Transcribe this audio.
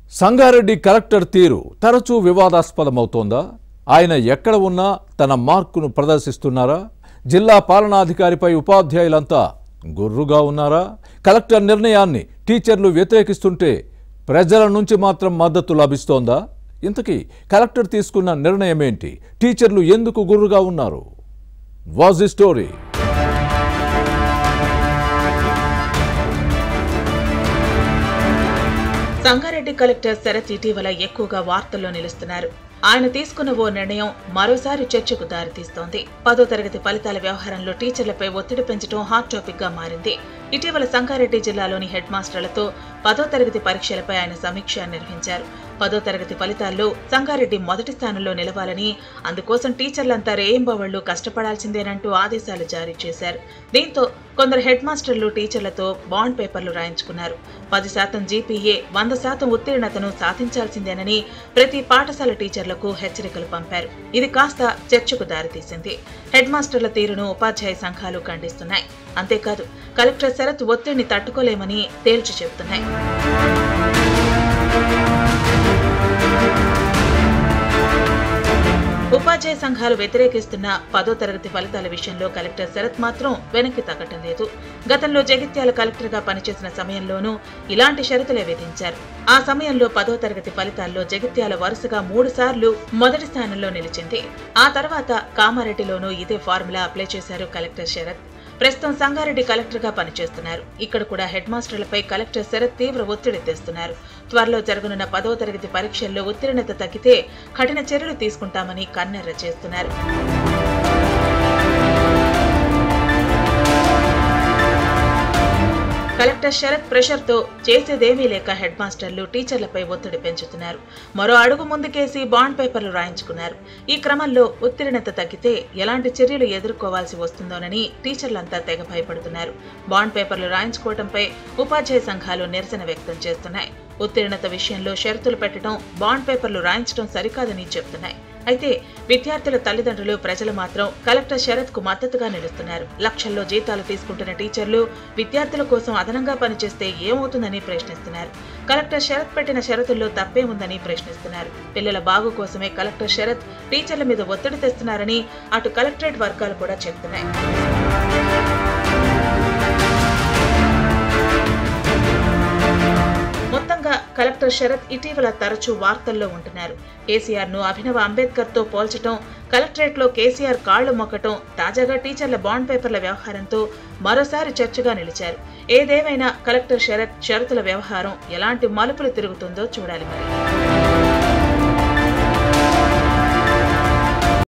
Sangareddy collector తీరు తరచూ వివాదాస్పదమవుతోందా ఆయన ఎక్కడ ఉన్నా తన మార్కును ప్రదర్శిస్తున్నారా జిల్లా పాలనాధికారిపై ఉపాధ్యాయులంతా గుర్రుగా ఉన్నారా కలెక్టర్ నిర్ణయాన్ని టీచర్లు వ్యతిరేకిస్తుంటే ప్రజల నుంచి మాత్రం మద్దతు లభిస్తోందా ఇంతకీ కలెక్టర్ తీసుకున్న నిర్ణయం ఏంటి టీచర్లు ఎందుకు గుర్రుగా ఉన్నారు was the story Sangareddy collector Sharath ఇటీవల ఎక్కువగా వార్తల్లో నిలుస్తున్నారు ఆయన తీసుకున్న ఓ నిర్ణయం మరోసారి చర్చకు దారితీస్తోంది పదో తరగతి ఫలితాల వ్యవహారంలో టీచర్లపై ఒత్తిడి పెంచడం హాట్ టాపిక్ గా మారింది ఇటీవల సంగారెడ్డి జిల్లాలోని హెడ్ మాస్టర్లతో పదో తరగతి పరీక్షలపై ఆయన సమీక్ష నిర్వహించారు పదో తరగతి ఫలితాల్లో సంగారెడ్డి మొదటి స్థానంలో నిలవాలని అందుకోసం టీచర్లంతా రేయింబవళ్లు కష్టపడాల్సిందేనంటూ ఆదేశాలు జారీ చేశారు దీంతో కొందరు హెడ్ మాస్టర్లు టీచర్లతో బాండ్ పేపర్లు రాయించుకున్నారు పది శాతం జీపీఏ వంద శాతం ఉత్తీర్ణతను సాధించాల్సిందేనని ప్రతి పాఠశాల టీచర్లకు హెచ్చరికలు పంపారు ఇది కాస్త చర్చకు దారితీసింది హెడ్ మాస్టర్ల తీరును ఉపాధ్యాయ సంఘాలు ఖండిస్తున్నాయి అంతేకాదు కలెక్టర్ శరత్ ఒత్తిడిని తట్టుకోలేమని తేల్చి చెబుతున్నాయి ఉపాధ్యాయ సంఘాలు వ్యతిరేకిస్తున్న పదో తరగతి ఫలితాల విషయంలో కలెక్టర్ శరత్ మాత్రం వెనక్కి తగ్గటం లేదు గతంలో జగిత్యాల కలెక్టర్ గా పనిచేసిన సమయంలోనూ ఇలాంటి షరతులే విధించారు ఆ సమయంలో పదో తరగతి ఫలితాల్లో జగిత్యాల వరుసగా మూడు సార్లు మొదటి స్థానంలో నిలిచింది ఆ తర్వాత కామారెడ్డిలోనూ ఇదే ఫార్ములా అప్లై చేశారు కలెక్టర్ శరత్ ప్రస్తుతం సంగారెడ్డి కలెక్టర్ గా పనిచేస్తున్నారు ఇక్కడ కూడా హెడ్ మాస్టర్లపై కలెక్టర్ శరత్ తీవ్ర ఒత్తిడి తెస్తున్నారు త్వరలో జరగనున్న పదో తరగతి పరీక్షల్లో ఉత్తీర్ణత తగ్గితే కఠిన చర్యలు తీసుకుంటామని కన్నెర్ర చేస్తున్నారు కలెక్టర్ శరత్ ప్రెషర్ తో చేసేదేమీ లేక హెడ్ మాస్టర్లు టీచర్లపై ఒత్తిడి పెంచుతున్నారు మరో అడుగు ముందుకేసి బాండ్ పేపర్లు రాయించుకున్నారు ఈ క్రమంలో ఉత్తీర్ణత తగ్గితే ఎలాంటి చర్యలు ఎదుర్కోవాల్సి వస్తుందోనని టీచర్లంతా తెగ భయపడుతున్నారు బాండ్ పేపర్లు రాయించుకోవడంపై ఉపాధ్యాయ సంఘాలు నిరసన వ్యక్తం చేస్తున్నాయి ఉత్తీర్ణత విషయంలో షరతులు పెట్టడం బాండ్ పేపర్లు రాయించడం సరికాదని చెబుతున్నాయి అయితే విద్యార్థుల తల్లిదండ్రులు ప్రజలు మాత్రం కలెక్టర్ శరత్ కు మద్దతుగా నిలుస్తున్నారు లక్షల్లో జీతాలు తీసుకుంటున్న టీచర్లు విద్యార్థుల కోసం అదనంగా పనిచేస్తే ఏమవుతుందని ప్రశ్నిస్తున్నారు కలెక్టర్ శరత్ పెట్టిన షరతుల్లో తప్పేముందని ప్రశ్నిస్తున్నారు పిల్లల బాగు కోసమే కలెక్టర్ శరత్ టీచర్ల మీద ఒత్తిడి తెస్తున్నారని అటు కలెక్టరేట్ వర్గాలు కూడా చెబుతున్నాయి మొత్తంగా కలెక్టర్ శరత్ ఇటీవల తరచూ వార్తల్లో ఉంటున్నారు కేసీఆర్ ను అభినవ అంబేద్కర్ తో పోల్చడం కలెక్టరేట్ లో కేసీఆర్ కాళ్లు మొక్కటం తాజాగా టీచర్ల బాండ్ పేపర్ల వ్యవహారంతో మరోసారి చర్చగా నిలిచారు ఏదేమైనా కలెక్టర్ శరత్ షరతుల వ్యవహారం ఎలాంటి మలుపులు తిరుగుతుందో చూడాలి మరి